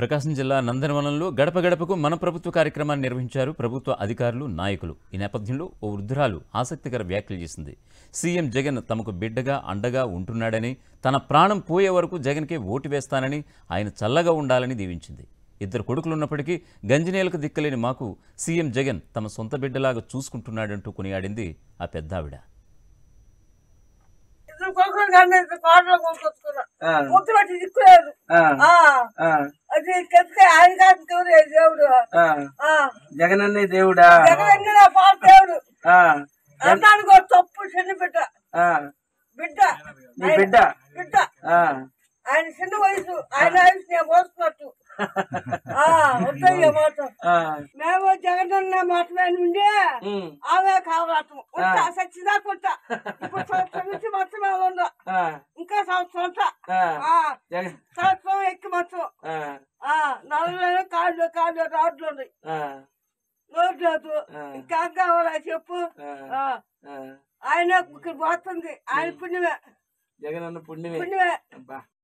ప్రకాశం జిల్లా నందనవనంలో గడప గడపకు మన ప్రభుత్వ కార్యక్రమాన్ని నిర్వహించారు ప్రభుత్వ అధికారులు నాయకులు ఈ నేపథ్యంలో ఓ వృద్ధురాలు ఆసక్తికర వ్యాఖ్యలు చేసింది సీఎం జగన్ తమకు బిడ్డగా అండగా ఉంటున్నాడని తన ప్రాణం పోయే వరకు జగన్కే ఓటు వేస్తానని ఆయన చల్లగా ఉండాలని దీవించింది ఇద్దరు కొడుకులున్నప్పటికీ గంజినేలకు దిక్కలేని మాకు సీఎం జగన్ తమ సొంత బిడ్డలాగా చూసుకుంటున్నాడంటూ కొనియాడింది ఆ పెద్దావిడ ఇద్దరు కొడుకులు కానీ ఇద్దరు కోటలో కొనుక్కొచ్చుకున్నా ఆ, ముద్దు పెట్టి దిక్కులేదు ఆ, ఆ, ఆ, అది కెత్తుకే ఆయన కాదు దేవుడు దేవుడు ఆ. ఆ, జగనన్నే దేవుడా జగన్ నా పాత దేవుడు ఆ, అంటానికి ఒక తప్పు చిన్న బిడ్డ ఆ, బిడ్డ నీ బిడ్డ బిడ్డ ఆ, ఆయన చిన్న వయసు ఆయన ఆయుష్ నేను పోస్తున్నట్టు ఆ, వద్దయ్య మాట ఆ, మేము జగన్ అన్న మాట మీద ఉండే ఉమ్, ఆమె కావరాటం ఉంటా సచ్చిదాకా ఉంటా ఇప్పుడు సంవత్సరం నుంచి మొత్తం ఉందా ఆ, ఇంకా సంవత్సరం ఉంటా ఆ, ఆ, జగన్ సంవత్సరం ఎక్కి మొత్తం ఆ, ఆ నల్లలు కాళ్ళు కాళ్ళు రాడ్లు ఉన్నాయి ఆ, నోరు లేదు ఆ. ఇంకా కావాలా చెప్పు ఆ, ఆ, ఆ. ఆయన ఇక్కడ పోతుంది ఆయన పుణ్యమే జగనన్న పుణ్యమే పుణ్యమే అబ్బా